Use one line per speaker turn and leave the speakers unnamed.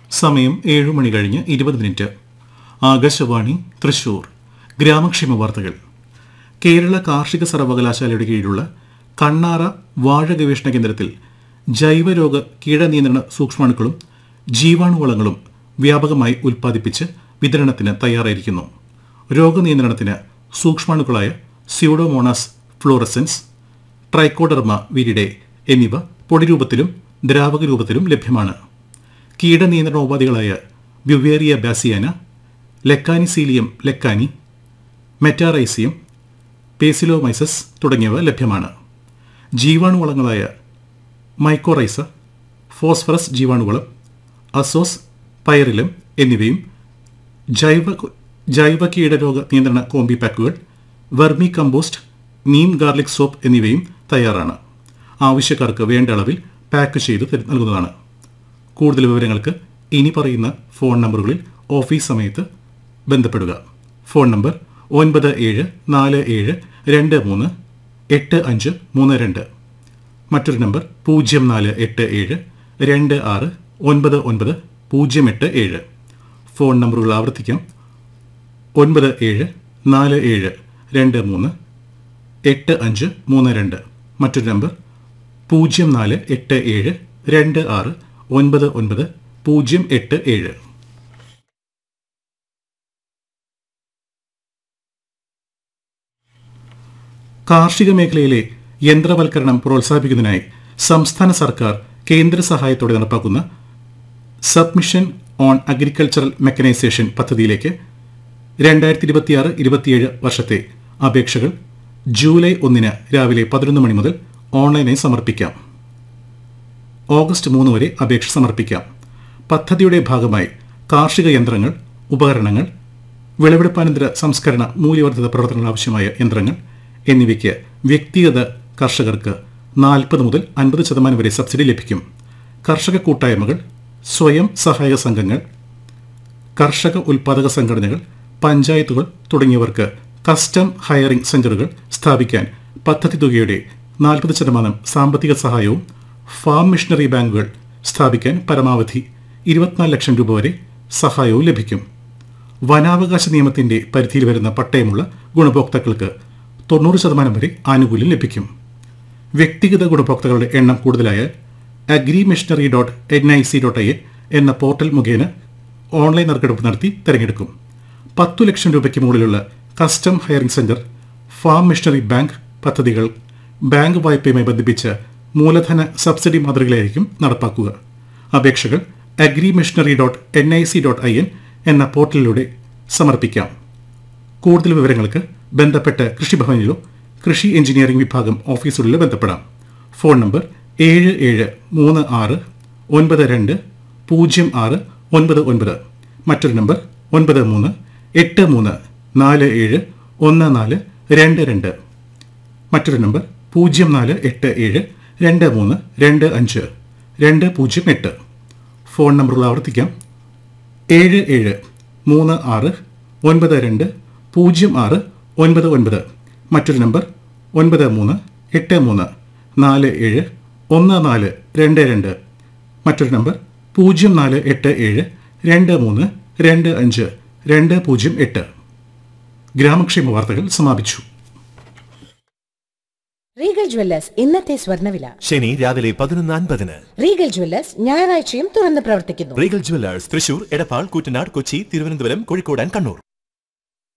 സമയം ഏഴു മണി കഴിഞ്ഞ് ഇരുപത് മിനിറ്റ് ആകാശവാണി തൃശൂർ ഗ്രാമക്ഷേമ വാർത്തകൾ കേരള കാർഷിക സർവകലാശാലയുടെ കീഴിലുള്ള കണ്ണാറ വാഴ ഗവേഷണ കേന്ദ്രത്തിൽ ജൈവരോഗ കീടനിയന്ത്രണ സൂക്ഷ്മാണുക്കളും ജീവാണുവളങ്ങളും വ്യാപകമായി ഉൽപ്പാദിപ്പിച്ച് വിതരണത്തിന് തയ്യാറായിരിക്കുന്നു രോഗനിയന്ത്രണത്തിന് സൂക്ഷ്മാണുക്കളായ സ്യൂഡോമോണാസ് ഫ്ലോറസൻസ് ട്രൈക്കോഡർമ വിരിഡെ എന്നിവ പൊടിരൂപത്തിലും ദ്രാവക രൂപത്തിലും ലഭ്യമാണ് കീടനിയന്ത്രണോപാധികളായ Beauveria bassiana Lecanicillium lecanii Metarhizium Paecilomyces തുടങ്ങിയവ ലഭ്യമാണ് ജീവാണുവളങ്ങളായ മൈക്കോറൈസ ഫോസ്ഫറസ് ജീവാണുവളം അസോസ് പൈറിലം എന്നിവയും ജൈവ ജൈവ കീടരോഗ നിയന്ത്രണ കോമ്പി പാക്കുകൾ vermi compost neem garlic soap എന്നിവയും തയ്യാറാണ് ആവശ്യക്കാർക്ക് വേണ്ട അളവിൽ പാക്ക് ചെയ്ത് തരു- നൽകുന്നതാണ് കൂടുതൽ വിവരങ്ങൾക്ക് ഇനി പറയുന്ന ഫോൺ നമ്പറുകളിൽ ഓഫീസ് സമയത്ത് ബന്ധപ്പെടുക ഫോൺ നമ്പർ ഒൻപത് ഏഴ് നാല് ഏഴ് രണ്ട് മൂന്ന് എട്ട് അഞ്ച് മൂന്ന് രണ്ട് മറ്റൊരു നമ്പർ പൂജ്യം നാല് എട്ട് ഏഴ് രണ്ട് ആറ് ഒൻപത് ഒൻപത് പൂജ്യം എട്ട് ഏഴ് ഫോൺ നമ്പറുകൾ ആവർത്തിക്കാം ഒൻപത് ഏഴ് നാല് ഏഴ് രണ്ട് മൂന്ന് എട്ട് അഞ്ച് മൂന്ന് രണ്ട് മറ്റൊരു നമ്പർ പൂജ്യം നാല് എട്ട് ഏഴ് രണ്ട് ആറ് ഒൻപത് ഒൻപത് പൂജ്യം എട്ട് ഏഴ് കാർഷിക മേഖലയിലെ യന്ത്രവൽക്കരണം പ്രോത്സാഹിപ്പിക്കുന്നതിനായി സംസ്ഥാന സർക്കാർ കേന്ദ്ര സഹായത്തോടെ നടപ്പാക്കുന്ന സബ്മിഷൻ ഓൺ അഗ്രികൾച്ചറൽ മെക്കനൈസേഷൻ പദ്ധതിയിലേക്ക് രണ്ടായിരത്തി ഇരുപത്തിയാറ് ഇരുപത്തിയേഴ് വർഷത്തെ അപേക്ഷകൾ ജൂലൈ ഒന്നിന് രാവിലെ പതിനൊന്ന് മണി മുതൽ ഓൺലൈനായി സമർപ്പിക്കാം ഓഗസ്റ്റ് മൂന്ന് വരെ അപേക്ഷ സമർപ്പിക്കാം പദ്ധതിയുടെ ഭാഗമായി കാർഷിക യന്ത്രങ്ങൾ ഉപകരണങ്ങൾ വിളവെടുപ്പാനന്തര സംസ്കരണ മൂല്യവർദ്ധിത പ്രവർത്തനങ്ങൾ ആവശ്യമായ യന്ത്രങ്ങൾ എന്നിവയ്ക്ക് വ്യക്തിഗത കർഷകർക്ക് നാൽപ്പത് മുതൽ അൻപത് ശതമാനം വരെ സബ്സിഡി ലഭിക്കും കർഷക കൂട്ടായ്മകൾ സ്വയം സഹായക സംഘങ്ങൾ കർഷക ഉൽപാദക സംഘടനകൾ പഞ്ചായത്തുകൾ തുടങ്ങിയവർക്ക് കസ്റ്റം ഹയറിംഗ് സെന്ററുകൾ സ്ഥാപിക്കാൻ പദ്ധതി തുകയുടെ നാൽപ്പത് ശതമാനം സാമ്പത്തിക സഹായവും ഫാം മിഷണറി ബാങ്കുകൾ സ്ഥാപിക്കാൻ പരമാവധി ഇരുപത്തിനാല് ലക്ഷം രൂപ വരെ സഹായവും ലഭിക്കും വനാവകാശ നിയമത്തിന്റെ പരിധിയിൽ വരുന്ന പട്ടയമുള്ള ഗുണഭോക്താക്കൾക്ക് തൊണ്ണൂറ് ശതമാനം വരെ ആനുകൂല്യം ലഭിക്കും വ്യക്തിഗത ഗുണഭോക്താക്കളുടെ എണ്ണം കൂടുതലായാൽ agri machinery dot N I C dot I N എന്ന പോർട്ടൽ മുഖേന ഓൺലൈൻ നറുക്കെടുപ്പ് നടത്തി തിരഞ്ഞെടുക്കും പത്തു ലക്ഷം രൂപയ്ക്ക് മുകളിലുള്ള custom hiring centre farm machinery bank പദ്ധതികൾ ബാങ്ക് വായ്പയുമായി ബന്ധിപ്പിച്ച മൂലധന സബ്സിഡി മാതൃകയിലായിരിക്കും നടപ്പാക്കുക അപേക്ഷകൾ agri machinery dot N I C dot I N എന്ന പോർട്ടലിലൂടെ സമർപ്പിക്കാം കൂടുതൽ വിവരങ്ങൾക്ക് ബന്ധപ്പെട്ട കൃഷിഭവനിലോ കൃഷി എഞ്ചിനീയറിംഗ് വിഭാഗം ഓഫീസുകളിലോ ബന്ധപ്പെടാം ഫോൺ നമ്പർ ഏഴ് ഏഴ് മൂന്ന് ആറ് ഒൻപത് രണ്ട് പൂജ്യം ആറ് ഒൻപത് ഒൻപത് മറ്റൊരു നമ്പർ ഒൻപത് മൂന്ന് എട്ട് മൂന്ന് നാല് ഏഴ് ഒന്ന് നാല് രണ്ട് രണ്ട് മറ്റൊരു നമ്പർ പൂജ്യം നാല് എട്ട് ഏഴ് രണ്ട് മൂന്ന് രണ്ട് അഞ്ച് രണ്ട് പൂജ്യം എട്ട് ഫോൺ നമ്പറുകൾ ആവർത്തിക്കാം ഏഴ് ഏഴ് മൂന്ന് ആറ് ഒൻപത് രണ്ട് പൂജ്യം ആറ് ഒൻപത് ഒൻപത് മറ്റൊരു നമ്പർ ഒൻപത് മൂന്ന് എട്ട് മൂന്ന് നാല് ഏഴ് ഒന്ന് നാല് രണ്ട് രണ്ട് മറ്റൊരു നമ്പർ പൂജ്യം നാല് എട്ട് ഏഴ് രണ്ട് മൂന്ന് രണ്ട് അഞ്ച് രണ്ട് പൂജ്യം എട്ട് ഗ്രാമക്ഷേമ വാർത്തകൾ സമാപിച്ചു
റീഗൽ ജ്വല്ലേഴ്സ് ഇന്നത്തെ സ്വർണ്ണവില
ശനി രാവിലെ പതിനൊന്ന് അൻപതിന്
റീഗൽ ജ്വല്ലേഴ്സ് ഞായറാഴ്ചയും തുറന്ന് പ്രവർത്തിക്കുന്നു
Regal jewellers Thrissur Edappal Koottanad Kochi Thiruvananthapuram Kozhikode and Kannur